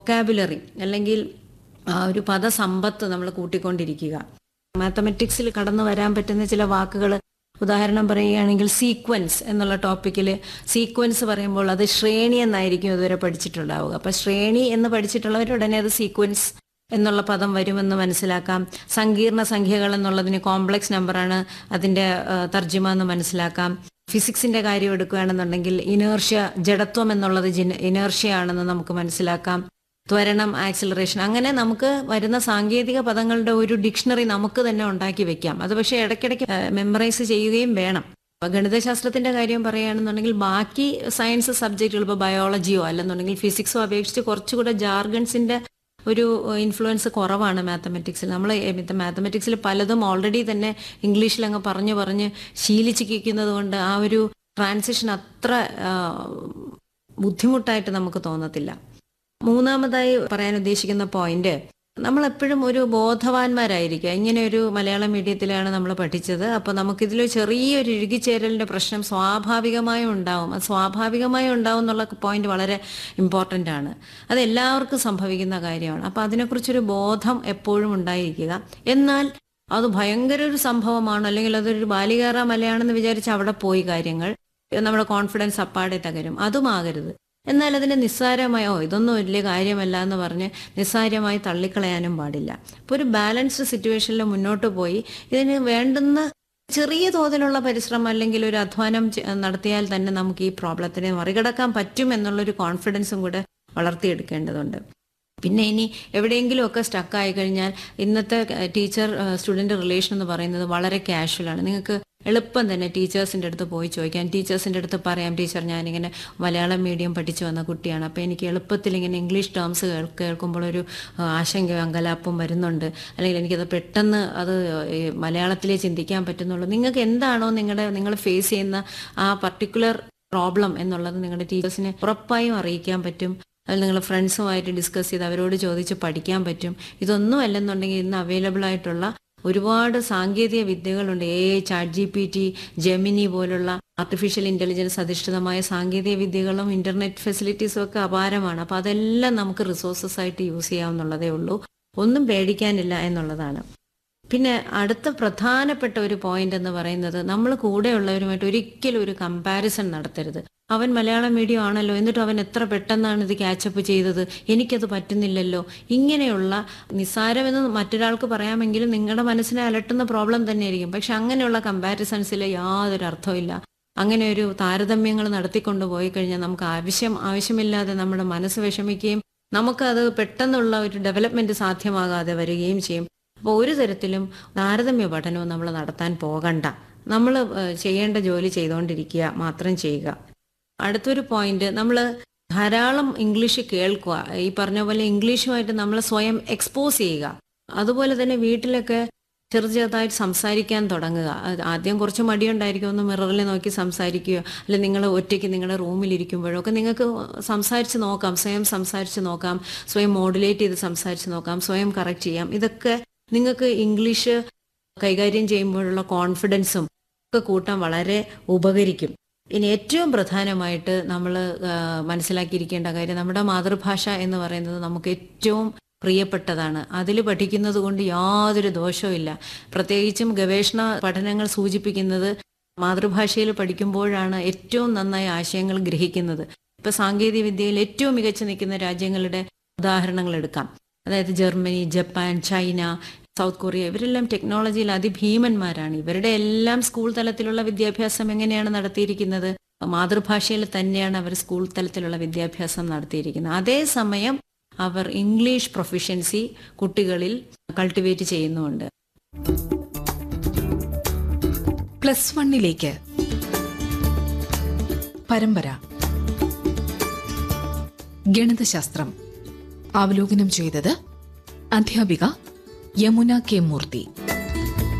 vocabulary അല്ലെങ്കിൽ ആ ഒരു പദസമ്പത്ത് നമ്മൾ കൂട്ടിക്കൊണ്ടിരിക്കുക മാത്തമെറ്റിക്സിൽ കടന്നു വരാൻ പറ്റുന്ന ചില വാക്കുകൾ ഉദാഹരണം പറയുകയാണെങ്കിൽ സീക്വൻസ് എന്നുള്ള ടോപ്പിക്കിൽ സീക്വൻസ് പറയുമ്പോൾ അത് ശ്രേണി എന്നായിരിക്കും ഇതുവരെ പഠിച്ചിട്ടുണ്ടാവുക അപ്പം ശ്രേണി എന്ന് പഠിച്ചിട്ടുള്ളവർ ഉടനെ അത് സീക്വൻസ് എന്നുള്ള പദം വരുമെന്ന് മനസ്സിലാക്കാം സങ്കീർണ സംഖ്യകൾ എന്നുള്ളതിന് കോംപ്ലക്സ് നമ്പറാണ് അതിൻ്റെ ആ, തർജ്ജിമ എന്ന് മനസ്സിലാക്കാം ഫിസിക്സിന്റെ കാര്യം എടുക്കുകയാണെന്നുണ്ടെങ്കിൽ ഇനേർഷ്യ ജഡത്വം എന്നുള്ളത് ഇനേർഷ്യ ആണെന്ന് നമുക്ക് മനസ്സിലാക്കാം ത്വരണം ആക്സിലറേഷൻ അങ്ങനെ നമുക്ക് വരുന്ന സാങ്കേതിക പദങ്ങളുടെ ഒരു ഡിക്ഷണറി നമുക്ക് തന്നെ ഉണ്ടാക്കി വെക്കാം അത് പക്ഷേ ഇടയ്ക്കിടയ്ക്ക് മെമ്മറൈസ് ചെയ്യുകയും വേണം അപ്പൊ ഗണിതശാസ്ത്രത്തിന്റെ കാര്യം പറയുകയാണെന്നുണ്ടെങ്കിൽ ബാക്കി സയൻസ് സബ്ജക്റ്റുകൾ ഇപ്പോൾ ബയോളജിയോ അല്ലെന്നുണ്ടെങ്കിൽ ഫിസിക്സോ അപേക്ഷിച്ച് കുറച്ചുകൂടെ ജാർഗൺസിന്റെ ഒരു ഇൻഫ്ലുവൻസ് കുറവാണ് മാത്തമെറ്റിക്സിൽ നമ്മൾ മാത്തമെറ്റിക്സിൽ പലതും ഓൾറെഡി തന്നെ ഇംഗ്ലീഷിൽ അങ്ങ് പറഞ്ഞു പറഞ്ഞ് ശീലിച്ചിരിക്കുന്നത് കൊണ്ട് ആ ഒരു ട്രാൻസിഷൻ അത്ര ആ, ബുദ്ധിമുട്ടായിട്ട് നമുക്ക് തോന്നത്തില്ല മൂന്നാമതായി പറയാൻ ഉദ്ദേശിക്കുന്ന പോയിന്റ് നമ്മൾ എപ്പോഴും ഒരു ബോധവാന്മാരായിരിക്കുക ഇങ്ങനെ ഒരു മലയാളം മീഡിയത്തിലാണ് നമ്മൾ പഠിച്ചത് അപ്പോൾ നമുക്കിതിൽ ചെറിയൊരു ഇഴുകിച്ചേരലിന്റെ പ്രശ്നം സ്വാഭാവികമായും ഉണ്ടാവും അത് സ്വാഭാവികമായും ഉണ്ടാവും എന്നുള്ള പോയിന്റ് വളരെ ഇമ്പോർട്ടൻ്റ് ആണ് അത് എല്ലാവർക്കും സംഭവിക്കുന്ന കാര്യമാണ് അപ്പോൾ അതിനെക്കുറിച്ചൊരു ബോധം എപ്പോഴും ഉണ്ടായിരിക്കുക എന്നാൽ അത് ഭയങ്കര ഒരു സംഭവമാണ് അല്ലെങ്കിൽ അതൊരു ബാലികേറ മലയാണെന്ന് വിചാരിച്ച് അവിടെ പോയി കാര്യങ്ങൾ നമ്മുടെ കോൺഫിഡൻസ് അപ്പാടെ തകരും അതുമാകരുത് എന്നാൽ അതിനെ നിസ്സാരമായ ഓ ഇതൊന്നും വലിയ കാര്യമല്ല എന്ന് പറഞ്ഞ് നിസ്സാരമായി തള്ളിക്കളയാനും പാടില്ല അപ്പോൾ ഒരു ബാലൻസ്ഡ് സിറ്റുവേഷനിൽ മുന്നോട്ട് പോയി ഇതിന് വേണ്ടുന്ന ചെറിയ തോതിലുള്ള പരിശ്രമം അല്ലെങ്കിൽ ഒരു അധ്വാനം ചെ- നടത്തിയാൽ തന്നെ നമുക്ക് ഈ പ്രോബ്ലത്തിനെ മറികടക്കാൻ പറ്റും എന്നുള്ളൊരു കോൺഫിഡൻസും കൂടെ വളർത്തിയെടുക്കേണ്ടതുണ്ട് പിന്നെ ഇനി എവിടെയെങ്കിലും ഒക്കെ സ്റ്റക്ക് ആയി കഴിഞ്ഞാൽ ഇന്നത്തെ ടീച്ചർ സ്റ്റുഡന്റ് റിലേഷൻ എന്ന് പറയുന്നത് വളരെ കാഷ്വലാണ് നിങ്ങൾക്ക് എളുപ്പം തന്നെ ടീച്ചേഴ്സിൻ്റെ അടുത്ത് പോയി ചോദിക്കാം ടീച്ചേഴ്സിൻ്റെ അടുത്ത് പറയാം ടീച്ചർ ഞാനിങ്ങനെ മലയാളം മീഡിയം പഠിച്ചു വന്ന കുട്ടിയാണ് അപ്പോൾ എനിക്ക് എളുപ്പത്തിൽ ഇങ്ങനെ ഇംഗ്ലീഷ് ടേംസ് കേൾക്കുമ്പോൾ ഒരു ആ, ആശങ്കയോ അങ്കലാപ്പും വരുന്നുണ്ട് അല്ലെങ്കിൽ എനിക്കത് പെട്ടെന്ന് അത് ഈ മലയാളത്തിലേ ചിന്തിക്കാൻ പറ്റുന്നുള്ളൂ നിങ്ങൾക്ക് എന്താണോ നിങ്ങളുടെ നിങ്ങൾ ഫേസ് ചെയ്യുന്ന ആ പർട്ടിക്കുലർ പ്രോബ്ലം എന്നുള്ളത് നിങ്ങളുടെ ടീച്ചേഴ്സിനെ ഉറപ്പായും അറിയിക്കാൻ പറ്റും അത് നിങ്ങൾ ഫ്രണ്ട്സുമായിട്ട് ഡിസ്കസ് ചെയ്ത് അവരോട് ചോദിച്ച് പഠിക്കാൻ പറ്റും ഇതൊന്നും അല്ലെന്നുണ്ടെങ്കിൽ ഇന്ന് അവൈലബിൾ ആയിട്ടുള്ള ഒരുപാട് സാങ്കേതിക വിദ്യകളുണ്ട് എ chat G P T Gemini പോലുള്ള ആർട്ടിഫിഷ്യൽ ഇന്റലിജൻസ് അധിഷ്ഠിതമായ സാങ്കേതിക വിദ്യകളും ഇന്റർനെറ്റ് ഫെസിലിറ്റീസും ഒക്കെ അപാരമാണ് അപ്പോൾ അതെല്ലാം നമുക്ക് റിസോഴ്സസ് ആയിട്ട് യൂസ് ചെയ്യാവുന്നുള്ളതേ ഉള്ളൂ ഒന്നും പേടിക്കാനില്ല എന്നുള്ളതാണ് പിന്നെ അടുത്ത പ്രധാനപ്പെട്ട ഒരു പോയിന്റ് എന്ന് പറയുന്നത് നമ്മൾ കൂടെയുള്ളവരുമായിട്ട് ഒരിക്കലും ഒരു കമ്പാരിസൺ നടത്തരുത് അവൻ മലയാളം മീഡിയം ആണല്ലോ എന്നിട്ട് അവൻ എത്ര പെട്ടെന്നാണ് ഇത് ക്യാച്ചപ്പ് ചെയ്തത് എനിക്കത് പറ്റുന്നില്ലല്ലോ ഇങ്ങനെയുള്ള നിസ്സാരമെന്ന് മറ്റൊരാൾക്ക് പറയാമെങ്കിലും നിങ്ങളുടെ മനസ്സിനെ അലട്ടുന്ന പ്രോബ്ലം തന്നെയായിരിക്കും പക്ഷെ അങ്ങനെയുള്ള കമ്പാരിസൺസിൽ യാതൊരു അർത്ഥമില്ല അങ്ങനെ ഒരു താരതമ്യങ്ങൾ നടത്തിക്കൊണ്ട് പോയി കഴിഞ്ഞാൽ നമുക്ക് ആവശ്യം ആവശ്യമില്ലാതെ നമ്മുടെ മനസ്സ് വിഷമിക്കുകയും നമുക്കത് പെട്ടെന്നുള്ള ഒരു ഡെവലപ്മെന്റ് സാധ്യമാകാതെ വരികയും ചെയ്യും അപ്പോൾ ഒരു തരത്തിലും താരതമ്യ പഠനവും നമ്മൾ നടത്താൻ പോകണ്ട നമ്മൾ ചെയ്യേണ്ട ജോലി ചെയ്തുകൊണ്ടിരിക്കുക മാത്രം ചെയ്യുക അടുത്തൊരു പോയിന്റ് നമ്മൾ ധാരാളം ഇംഗ്ലീഷ് കേൾക്കുക ഈ പറഞ്ഞ പോലെ ഇംഗ്ലീഷുമായിട്ട് നമ്മൾ സ്വയം എക്സ്പോസ് ചെയ്യുക അതുപോലെ തന്നെ വീട്ടിലൊക്കെ ചെറു ചെറുതായിട്ട് സംസാരിക്കാൻ തുടങ്ങുക അത് ആദ്യം കുറച്ച് മടിയുണ്ടായിരിക്കും ഒന്ന് മിററിൽ നോക്കി സംസാരിക്കുകയോ അല്ലെങ്കിൽ നിങ്ങൾ ഒറ്റയ്ക്ക് നിങ്ങളുടെ റൂമിലിരിക്കുമ്പോഴോ ഒക്കെ നിങ്ങൾക്ക് സംസാരിച്ച് നോക്കാം സ്വയം സംസാരിച്ച് നോക്കാം സ്വയം മോഡുലേറ്റ് ചെയ്ത് സംസാരിച്ച് നോക്കാം സ്വയം കറക്റ്റ് ചെയ്യാം ഇതൊക്കെ നിങ്ങൾക്ക് ഇംഗ്ലീഷ് കൈകാര്യം ചെയ്യുമ്പോഴുള്ള കോൺഫിഡൻസും ഒക്കെ കൂട്ടാൻ വളരെ ഉപകരിക്കും ഇനി ഏറ്റവും പ്രധാനമായിട്ട് നമ്മൾ മനസ്സിലാക്കിയിരിക്കേണ്ട കാര്യം നമ്മുടെ മാതൃഭാഷ എന്ന് പറയുന്നത് നമുക്ക് ഏറ്റവും പ്രിയപ്പെട്ടതാണ് അതിൽ പഠിക്കുന്നത് കൊണ്ട് യാതൊരു ദോഷവും ഇല്ല പ്രത്യേകിച്ചും ഗവേഷണ പഠനങ്ങൾ സൂചിപ്പിക്കുന്നത് മാതൃഭാഷയിൽ പഠിക്കുമ്പോഴാണ് ഏറ്റവും നന്നായി ആശയങ്ങൾ ഗ്രഹിക്കുന്നത് ഇപ്പൊ സാങ്കേതിക വിദ്യയിൽ ഏറ്റവും മികച്ചു നിൽക്കുന്ന രാജ്യങ്ങളുടെ ഉദാഹരണങ്ങൾ എടുക്കാം അതായത് Germany Japan China South Korea ഇവരെല്ലാം ടെക്നോളജിയിൽ അതിഭീമന്മാരാണ് ഇവരുടെ എല്ലാം സ്കൂൾ തലത്തിലുള്ള വിദ്യാഭ്യാസം എങ്ങനെയാണ് നടത്തിയിരിക്കുന്നത് മാതൃഭാഷയിൽ തന്നെയാണ് അവർ സ്കൂൾ തലത്തിലുള്ള വിദ്യാഭ്യാസം നടത്തിയിരിക്കുന്നത് അതേസമയം അവർ ഇംഗ്ലീഷ് പ്രൊഫിഷ്യൻസി കുട്ടികളിൽ കൾട്ടിവേറ്റ് ചെയ്യുന്നുമുണ്ട് പ്ലസ് വണ്ണിലേക്ക് പരമ്പര ഗണിതശാസ്ത്രം അവലോകനം ചെയ്തത് അധ്യാപിക യമുന കെ മൂർത്തി